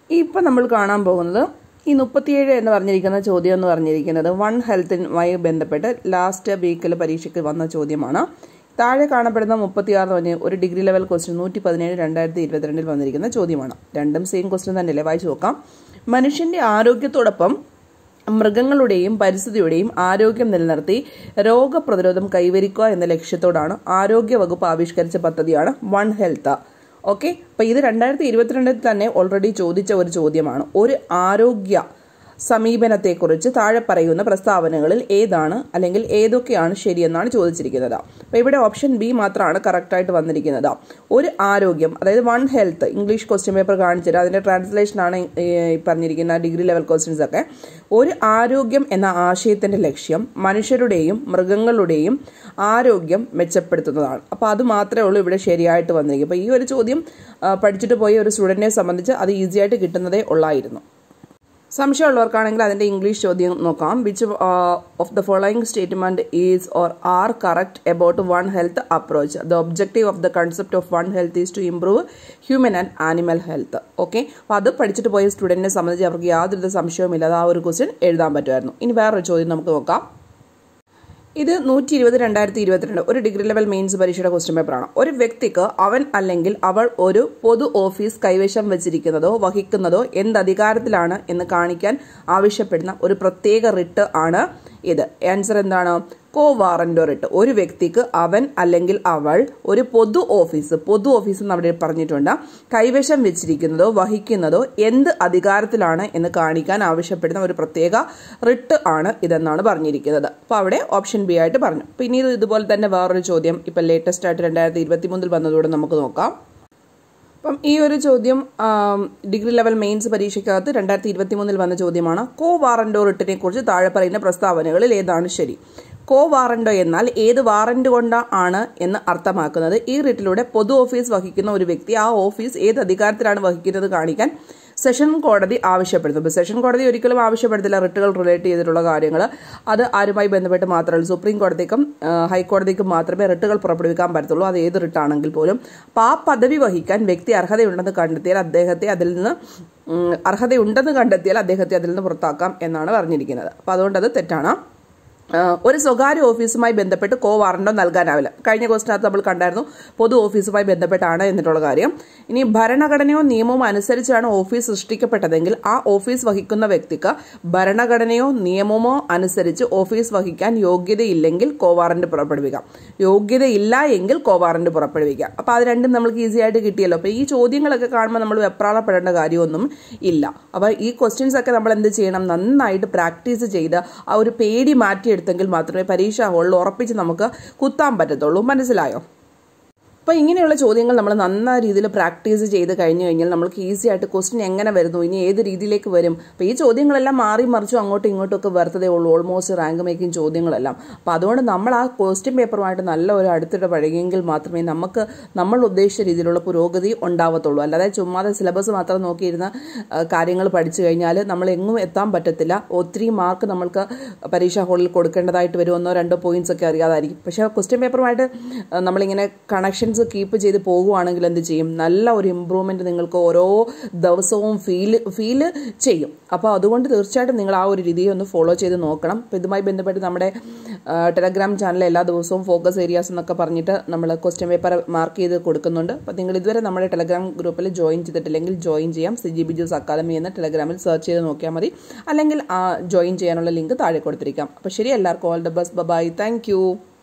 ഇപ്പം നമ്മൾ കാണാൻ പോകുന്നത് ഈ മുപ്പത്തിയേഴ് എന്ന് പറഞ്ഞിരിക്കുന്ന ചോദ്യം എന്ന് പറഞ്ഞിരിക്കുന്നത് വൺ ഹെൽത്തുമായി ബന്ധപ്പെട്ട് ലാസ്റ്റ് വീക്കിൽ പരീക്ഷയ്ക്ക് വന്ന ചോദ്യമാണ് താഴെ കാണപ്പെടുന്ന മുപ്പത്തിയാറ് പറഞ്ഞ് ഒരു ഡിഗ്രി ലെവൽ ക്വസ്റ്റ്യൻ നൂറ്റി പതിനേഴ് രണ്ടായിരത്തി ഇരുപത്തിരണ്ടിൽ വന്നിരിക്കുന്ന ചോദ്യമാണ് രണ്ടും സെയിം ക്വസ്റ്റ്യൻ തന്നെയല്ലേ വായിച്ചു നോക്കാം മനുഷ്യന്റെ ആരോഗ്യത്തോടൊപ്പം മൃഗങ്ങളുടെയും പരിസ്ഥിതിയുടെയും ആരോഗ്യം നിലനിർത്തി രോഗപ്രതിരോധം കൈവരിക്കുക എന്ന ലക്ഷ്യത്തോടാണ് ആരോഗ്യ വകുപ്പ് ആവിഷ്കരിച്ച പദ്ധതിയാണ് വൺ ഹെൽത്ത് ഓക്കെ അപ്പൊ ഇത് രണ്ടായിരത്തി ഇരുപത്തിരണ്ടിൽ തന്നെ ഓൾറെഡി ചോദിച്ച ഒരു ചോദ്യമാണ് ഒരു ആരോഗ്യ സമീപനത്തെക്കുറിച്ച് താഴെ പറയുന്ന പ്രസ്താവനകളിൽ ഏതാണ് അല്ലെങ്കിൽ ഏതൊക്കെയാണ് ശരിയെന്നാണ് ചോദിച്ചിരിക്കുന്നത് അപ്പോൾ ഇവിടെ ഓപ്ഷൻ ബി മാത്രമാണ് കറക്റ്റായിട്ട് വന്നിരിക്കുന്നത് ഒരു ആരോഗ്യം അതായത് one health English question paper കാണിച്ചിട്ട് അതിന്റെ ട്രാൻസ്ലേഷനാണ് ഈ പറഞ്ഞിരിക്കുന്ന ഡിഗ്രി ലെവൽ ക്വസ്റ്റ്യൻസ് ഒക്കെ ഒരു ആരോഗ്യം എന്ന ആശയത്തിന്റെ ലക്ഷ്യം മനുഷ്യരുടെയും മൃഗങ്ങളുടെയും ആരോഗ്യം മെച്ചപ്പെടുത്തുന്നതാണ് അപ്പോൾ അത് മാത്രമേ ഉള്ളൂ ഇവിടെ ശരിയായിട്ട് വന്നിരിക്കും അപ്പോൾ ഈ ഒരു ചോദ്യം പഠിച്ചിട്ട് പോയ ഒരു സ്റ്റുഡൻറ്റിനെ സംബന്ധിച്ച് അത് ഈസി ആയിട്ട് കിട്ടുന്നതേ ഉള്ളായിരുന്നു സംശയമുള്ളവർക്കാണെങ്കിൽ അതിന്റെ ഇംഗ്ലീഷ് ചോദ്യം നോക്കാം which of the following statement is or are correct about one health approach the objective of the concept of one health is to improve human and animal health okay അപ്പോൾ അത് പഠിച്ചിട്ട് പോയ സ്റ്റുഡന്റിനെ സംബന്ധിച്ച് അവർക്ക് യാതൊരു സംശയവുമില്ലാതെ ആ ഒരു ക്വസ്റ്റ്യൻ എഴുതാൻ പറ്റുമായിരുന്നു ഇനി വേറൊരു ചോദ്യം നമുക്ക് നോക്കാം ഇത് നൂറ്റി ഇരുപത് രണ്ടായിരത്തി ഇരുപത്തിരണ്ട് ഒരു ഡിഗ്രി ലെവൽ മെയിൻസ് പരീക്ഷയുടെ ക്വസ്റ്റ്യൻ പേപ്പറാണ് ഒരു വ്യക്തിക്ക് അവൻ അല്ലെങ്കിൽ അവൾ ഒരു പൊതു ഓഫീസ് കൈവശം വെച്ചിരിക്കുന്നതോ വഹിക്കുന്നതോ എന്ത് അധികാരത്തിലാണ് എന്ന് കാണിക്കാൻ ആവശ്യപ്പെടുന്ന ഒരു പ്രത്യേക റിട്ട് ആണ് ഇത് ആൻസർ എന്താണ് കോ വാറന്റോ റിട്ട് ഒരു വ്യക്തിക്ക് അവൻ അല്ലെങ്കിൽ അവൾ ഒരു പൊതു ഓഫീസ് പൊതു ഓഫീസ് എന്ന് അവിടെ പറഞ്ഞിട്ടുണ്ട് കൈവശം വെച്ചിരിക്കുന്നതോ വഹിക്കുന്നതോ എന്ത് അധികാരത്തിലാണ് എന്ന് കാണിക്കാൻ ആവശ്യപ്പെടുന്ന ഒരു പ്രത്യേക റിട്ട് ആണ് ഇതെന്നാണ് പറഞ്ഞിരിക്കുന്നത് അപ്പോൾ അവിടെ ഓപ്ഷൻ ബി ആയിട്ട് പറഞ്ഞു പിന്നീട് ഇതുപോലെ തന്നെ വേറൊരു ചോദ്യം ഇപ്പം ലേറ്റസ്റ്റ് ആയിട്ട് രണ്ടായിരത്തി ഇരുപത്തി മൂന്നിൽ വന്നതോടെ നമുക്ക് നോക്കാം അപ്പം ഈ ഒരു ചോദ്യം ഡിഗ്രി ലെവൽ മെയിൻസ് പരീക്ഷയ്ക്കകത്ത് രണ്ടായിരത്തി ഇരുപത്തി മൂന്നിൽ വന്ന ചോദ്യമാണ് കോ വാറന്റോ റിട്ടിനെ കുറിച്ച് താഴെ പറയുന്ന പ്രസ്താവനകളിൽ ഏതാണ് ശരി കോ വാറന്റോ എന്നാൽ ഏത് വാറന്റ് കൊണ്ട് ആണ് എന്ന് അർത്ഥമാക്കുന്നത് ഈ റിട്ടിലൂടെ പൊതു ഓഫീസ് വഹിക്കുന്ന ഒരു വ്യക്തി ആ ഓഫീസ് ഏത് അധികാരത്തിലാണ് വഹിക്കുന്നത് കാണിക്കാൻ സെഷൻ കോടതി ആവശ്യപ്പെടുന്നു ഇപ്പോൾ സെഷൻ കോടതി ഒരിക്കലും ആവശ്യപ്പെടുന്നില്ല റിട്ടുകൾ റിലേറ്റ് ചെയ്തിട്ടുള്ള കാര്യങ്ങൾ അത് ആരുമായി ബന്ധപ്പെട്ട് മാത്രമല്ല സുപ്രീം കോടതിക്കും ഹൈക്കോടതിക്കും മാത്രമേ റിട്ടുകൾ പുറപ്പെടുവിക്കാൻ പറ്റത്തുള്ളൂ അത് ഏത് റിട്ടാണെങ്കിൽ പോലും അപ്പോൾ ആ പദവി വഹിക്കാൻ വ്യക്തി അർഹതയുണ്ടെന്ന് കണ്ടെത്തിയാൽ അദ്ദേഹത്തെ അതിൽ നിന്ന് അർഹതയുണ്ടെന്ന് കണ്ടെത്തിയാൽ അദ്ദേഹത്തെ അതിൽ നിന്ന് പുറത്താക്കാം എന്നാണ് പറഞ്ഞിരിക്കുന്നത് അപ്പോൾ അതുകൊണ്ട് അത് തെറ്റാണ് ഒരു സ്വകാര്യ ഓഫീസുമായി ബന്ധപ്പെട്ട് കോ വാറണ്ടോ നൽകാനാവില്ല കഴിഞ്ഞ ക്വസ്റ്റിനകത്ത് നമ്മൾ കണ്ടായിരുന്നു പൊതു ഓഫീസുമായി ബന്ധപ്പെട്ടാണ് എന്നിട്ടുള്ള കാര്യം ഇനി ഭരണഘടനയോ നിയമവും അനുസരിച്ചാണ് ഓഫീസ് സൃഷ്ടിക്കപ്പെട്ടതെങ്കിൽ ആ ഓഫീസ് വഹിക്കുന്ന വ്യക്തിക്ക് ഭരണഘടനയോ നിയമമോ അനുസരിച്ച് ഓഫീസ് വഹിക്കാൻ യോഗ്യതയില്ലെങ്കിൽ കോ വാറന്റ് പുറപ്പെടുവിക്കാം യോഗ്യതയില്ല എങ്കിൽ കോ വാറന്റ് പുറപ്പെടുവിക്കാം അപ്പോൾ അത് രണ്ടും നമ്മൾക്ക് ഈസി ആയിട്ട് കിട്ടിയല്ലോ അപ്പോൾ ഈ ചോദ്യങ്ങളൊക്കെ കാണുമ്പോൾ നമ്മൾ വെപ്രാളപ്പെടേണ്ട കാര്യമൊന്നും ഇല്ല അപ്പോൾ ഈ ക്വസ്റ്റ്യൻസ് ഒക്കെ നമ്മൾ എന്ത് ചെയ്യണം നന്നായിട്ട് പ്രാക്ടീസ് ചെയ്ത് ആ ഒരു പേടി മാറ്റി എടുത്തെങ്കിൽ മാത്രമേ പരീക്ഷാ ഹോളിൽ ഉറപ്പിച്ച് നമുക്ക് കുത്താൻ പറ്റത്തുള്ളൂ മനസ്സിലായോ അപ്പോൾ ഇങ്ങനെയുള്ള ചോദ്യങ്ങൾ നമ്മൾ നന്നായ രീതിയിൽ പ്രാക്ടീസ് ചെയ്ത് കഴിഞ്ഞു കഴിഞ്ഞാൽ നമ്മൾക്ക് ഈസി ആയിട്ട് ക്വസ്റ്റ്യൻ എങ്ങനെ വരുന്നു ഇനി ഏത് രീതിയിലേക്ക് വരും അപ്പോൾ ഈ ചോദ്യങ്ങളെല്ലാം മാറി മറിച്ചും അങ്ങോട്ടും ഇങ്ങോട്ടും ഒക്കെ വരത്തതേ ഉള്ളൂ ഓൾമോസ്റ്റ് റാങ്ക് മേക്കിംഗ് ചോദ്യങ്ങളെല്ലാം അപ്പോൾ അതുകൊണ്ട് നമ്മൾ ആ ക്വസ്റ്റ്യൻ പേപ്പറുമായിട്ട് നല്ല ഒരു അടുത്തിടെ പഴകിയെങ്കിൽ മാത്രമേ നമുക്ക് നമ്മൾ ഉദ്ദേശിച്ച രീതിയിലുള്ള പുരോഗതി ഉണ്ടാവത്തുള്ളൂ അല്ലാതെ ചുമ്മാതെ സിലബസ് മാത്രം നോക്കിയിരുന്ന കാര്യങ്ങൾ പഠിച്ചു കഴിഞ്ഞാൽ നമ്മൾ എങ്ങും എത്താൻ പറ്റത്തില്ല ഒത്തിരി മാർക്ക് നമ്മൾക്ക് പരീക്ഷാ ഹോളിൽ കൊടുക്കേണ്ടതായിട്ട് വരും ഒന്നോ രണ്ടോ പോയിന്റ്സ് ഒക്കെ അറിയാതായിരിക്കും പക്ഷേ ക്വസ്റ്റ്യൻ പേപ്പറുമായിട്ട് നമ്മളിങ്ങനെ കണക്ഷൻ കണ്ടീഷൻസ് കീപ്പ് ചെയ്ത് പോകുവാണെങ്കിൽ എന്ത് ചെയ്യും നല്ല ഒരു ഇമ്പ്രൂവ്മെന്റ് നിങ്ങൾക്ക് ഓരോ ദിവസവും ഫീൽ ഫീല് ചെയ്യും അപ്പോൾ അതുകൊണ്ട് തീർച്ചയായിട്ടും നിങ്ങൾ ആ ഒരു രീതിയെ ഒന്ന് ഫോളോ ചെയ്ത് നോക്കണം അപ്പോൾ ഇതുമായി ബന്ധപ്പെട്ട് നമ്മുടെ ടെലഗ്രാം ചാനൽ എല്ലാ ദിവസവും ഫോക്കസ് ഏരിയാസ് എന്നൊക്കെ പറഞ്ഞിട്ട് നമ്മൾ ക്വസ്റ്റ്യൻ പേപ്പർ മാർക്ക് ചെയ്ത് കൊടുക്കുന്നുണ്ട് അപ്പോൾ നിങ്ങൾ ഇതുവരെ നമ്മുടെ ടെലഗ്രാം ഗ്രൂപ്പിൽ ജോയിൻ ചെയ്തിട്ടില്ലെങ്കിൽ ജോയിൻ ചെയ്യാം C G B juice academy എന്ന ടെലഗ്രാമിൽ സെർച്ച് ചെയ്ത് നോക്കിയാൽ മതി അല്ലെങ്കിൽ ജോയിൻ ചെയ്യാനുള്ള ലിങ്ക് താഴെ കൊടുത്തിരിക്കാം അപ്പോൾ ശരി എല്ലാവർക്കും all the best bye thank